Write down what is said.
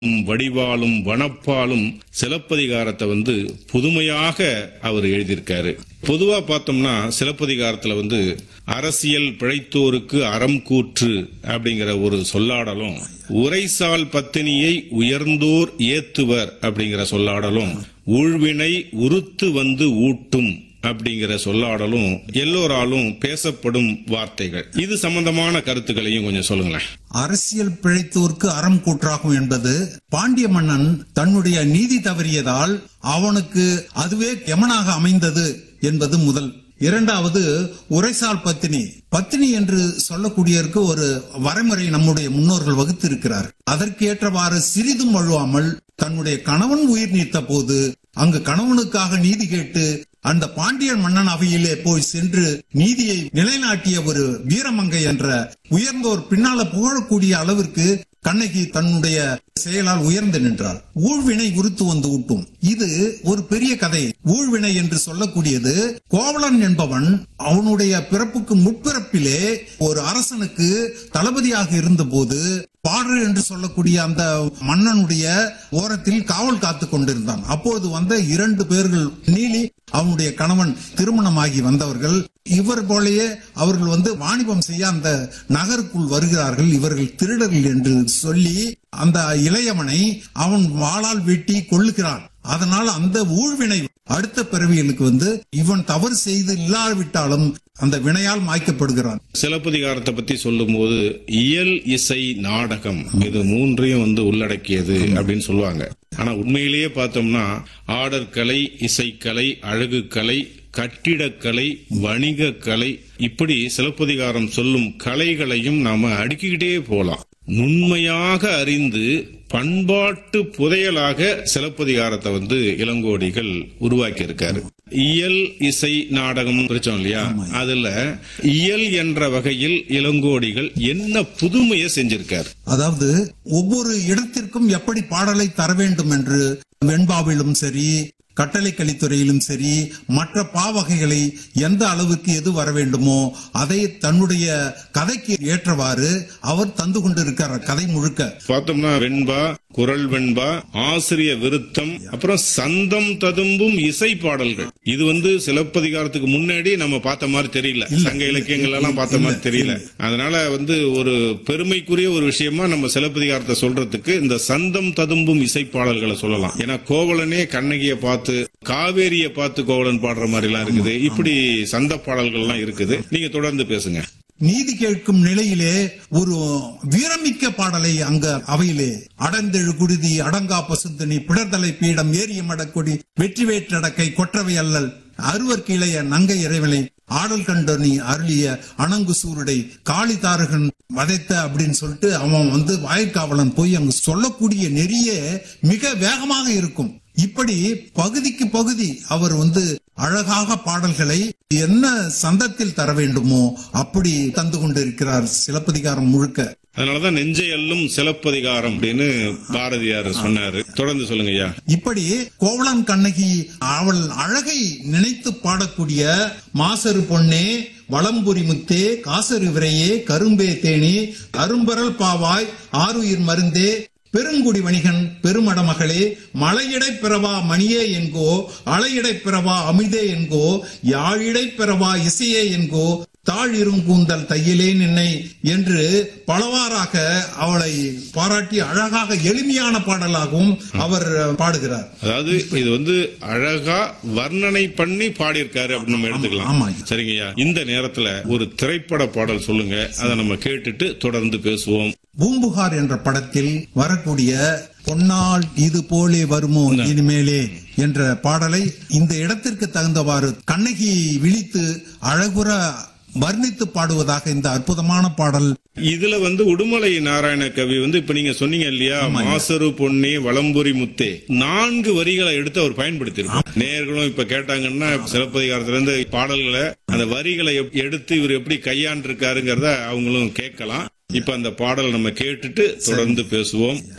வடிவாலும் வனப்பாலும் சிலப்பதிகாரத்தை வந்து புதுமையாக அவர் எழுதியிருக்காரு பொதுவா பார்த்தோம்னா சிலப்பதிகாரத்துல வந்து அரசியல் பிழைத்தோருக்கு அறம் கூற்று அப்படிங்கிற ஒரு சொல்லாடலும் உரைசால் பத்தினியை உயர்ந்தோர் ஏத்துவர் அப்படிங்கிற சொல்லாடலும் ஊழ்வினை உருத்து வந்து ஊட்டும் அப்படிங்கிற சொல்லாடலும் எல்லோராலும் பேசப்படும் வார்த்தைகள் இது சம்பந்தமான கருத்துக்களையும் கொஞ்சம் சொல்லுங்களேன் அரசியல் பிழைத்தோர்க்கு அறம் கூற்றாகும் என்பது பாண்டிய மன்னன் தன்னுடைய நீதி தவறியதால் அவனுக்கு அதுவே யமனாக அமைந்தது என்பது முதல் இரண்டாவது உரைசால் பத்தினி பத்தினி என்று சொல்லக்கூடியதற்கு ஒரு வரைமுறை நம்முடைய முன்னோர்கள் வகுத்து இருக்கிறார் அதற்கு ஏற்றவாறு சிறிதும் வழுவாமல் தன்னுடைய கணவன் உயிர் நீத்த போது அங்கு கணவனுக்காக நீதி கேட்டு அந்த பாண்டியன் மன்னன் அவையிலே போய் சென்று நீதியை நிலைநாட்டிய ஒரு வீரமங்கை என்ற உயர்ந்தோர் பின்னால புகழக்கூடிய அளவிற்கு கண்ணகி தன்னுடைய செயலால் உயர்ந்து நின்றார் ஊழ்வினை உருத்து வந்து ஊட்டும் இது ஒரு பெரிய கதை ஊழ்வினை என்று சொல்லக்கூடியது கோவலன் என்பவன் அவனுடைய பிறப்புக்கு முற்பிறப்பிலே ஒரு அரசனுக்கு தளபதியாக இருந்தபோது பாடர் என்று சொல்லக்கூடிய அந்த மன்னனுடைய ஓரத்தில் காவல் காத்து கொண்டிருந்தான் அப்போது வந்த இரண்டு பேர்கள் நீலி அவனுடைய கணவன் திருமணமாகி வந்தவர்கள் இவர் போலயே அவர்கள் வந்து வாணிபம் செய்ய அந்த நகருக்குள் வருகிறார்கள் இவர்கள் திருடர்கள் என்று சொல்லி அந்த இளையவனை அவன் வாளால் வெட்டி கொள்ளுகிறான் அதனால் அந்த ஊழ்வினை அடுத்த பிறவிகளுக்கு வந்து இவன் தவறு செய்து இல்லாவிட்டாலும் அந்த வினையால் மாய்க்கப்படுகிறான் சிலப்பதிகாரத்தை பத்தி சொல்லும்போது இயல் இசை நாடகம் இது மூன்றையும் வந்து உள்ளடக்கியது அப்படின்னு சொல்லுவாங்க ஆனா உண்மையிலேயே பார்த்தோம்னா ஆடற்கலை இசைக்கலை அழகுக்கலை கட்டிடக்கலை வணிகக்கலை இப்படி சிலப்பதிகாரம் சொல்லும் கலைகளையும் நாம அடுக்கிக்கிட்டே போலாம் நுண்மையாக அறிந்து பண்பாட்டு புதையலாக சிலப்பதிகாரத்தை வந்து இளங்கோடிகள் உருவாக்கி இருக்காரு இயல் இசை நாடகம் பிரிச்சோம் இல்லையா அதுல இயல் என்ற வகையில் இளங்கோடிகள் என்ன புதுமையை செஞ்சிருக்காரு அதாவது ஒவ்வொரு இடத்திற்கும் எப்படி பாடலை தர வேண்டும் என்று வெண்பாவிலும் சரி கட்டளை கலித்துறையிலும் சரி மற்ற பாவகைகளை எந்த அளவுக்கு எது வர வேண்டுமோ அதை தன்னுடைய கதைக்கு ஏற்றவாறு அவர் தந்து கொண்டிருக்கிறார் கதை முழுக்க பார்த்தோம்னா வெண்பா குரல் வெண்பா ஆசிரிய விருத்தம் அப்புறம் சந்தம் ததும்பும் இசை பாடல்கள் இது வந்து சிலப்பதிகாரத்துக்கு முன்னாடி நம்ம பார்த்த மாதிரி தெரியல சங்க இலக்கியங்கள் எல்லாம் பார்த்த மாதிரி தெரியல அதனால வந்து ஒரு பெருமைக்குரிய ஒரு விஷயமா நம்ம சிலப்பதிகாரத்தை சொல்றதுக்கு இந்த சந்தம் ததும்பும் இசை பாடல்களை சொல்லலாம் ஏன்னா கோவலனே கண்ணகியை பார்த்து காவேரியை பார்த்து கோவலன் பாடுற மாதிரி எல்லாம் இருக்குது இப்படி சந்த பாடல்கள் எல்லாம் இருக்குது நீங்க தொடர்ந்து பேசுங்க நீதி கேட்கும் நிலையிலே ஒரு வீரமிக்க பாடலை அங்க அவையிலே அடர்ந்தெழு குருதி அடங்கா பசுந்தனி பிடர்தலை பீடம் ஏரிய மடக்கொடி வெற்றி வேற்றடக்கை கொற்றவை அல்லல் அருவர் கிளைய நங்கை இறைவனை ஆடல் கண்டனி அருளிய அணங்கு சூருடை காளி தாரகன் வதைத்த அப்படின்னு சொல்லிட்டு அவன் வந்து வாயிற்காவலன் போய் அங்கு சொல்லக்கூடிய நெறிய மிக வேகமாக இருக்கும் இப்படி பகுதிக்கு பகுதி அவர் வந்து அழகாக பாடல்களை என்ன சந்தத்தில் தர வேண்டுமோ அப்படி தந்து கொண்டிருக்கிறார் சிலப்பதிகாரம் முழுக்க அதனாலதான் நெஞ்சை அல்லும் சிலப்பதிகாரம் அப்படின்னு பாரதியார் சொன்னாரு தொடர்ந்து சொல்லுங்க ஐயா இப்படி கோவலன் கண்ணகி அவள் அழகை நினைத்து பாடக்கூடிய மாசரு பொன்னே வளம்புரி முத்தே காசரு விரையே கரும்பே தேனி அரும்பரல் பாவாய் ஆருயிர் மருந்தே பெருங்குடி வணிகன் பெருமடமகளே மலையிடை பிறவா மணியே என்கோ அலையிடை பிறவா அமிதே என்கோ யாழிடை பிறவா இசையே என்கோ தாழ் இருங்கூந்தல் தையிலே நின்னை என்று பலவாறாக அவளை பாராட்டி அழகாக எளிமையான பாடலாகவும் அவர் பாடுகிறார் அதாவது இது வந்து அழகா வர்ணனை பண்ணி பாடியிருக்காரு அப்படின்னு நம்ம எடுத்துக்கலாம் ஆமா. சரிங்கய்யா இந்த நேரத்துல ஒரு திரைப்பட பாடல் சொல்லுங்க அதை நம்ம கேட்டுட்டு தொடர்ந்து பேசுவோம் பூம்புகார் என்ற படத்தில் வரக்கூடிய பொன்னால் இது போலே வருமோ இனிமேலே என்ற பாடலை இந்த இடத்திற்கு தகுந்தவாறு கண்ணகி விழித்து அழகுற வர்ணித்து பாடுவதாக இந்த அற்புதமான பாடல் இதுல வந்து உடுமலை நாராயண கவி வந்து இப்ப நீங்க சொன்னீங்க இல்லையா மாசரு பொன்னே வளம்புரி முத்தே நான்கு வரிகளை எடுத்து அவர் பயன்படுத்தியிருக்கார் நேர்களும் இப்ப கேட்டாங்கன்னா சிலப்பதிகாரத்துல இருந்து பாடல்களை அந்த வரிகளை எப்- எடுத்து இவர் எப்படி கையாண்டிருக்காருங்கிறத அவங்களும் கேட்கலாம் இப்ப அந்த பாடல் நம்ம கேட்டுட்டு தொடர்ந்து பேசுவோம்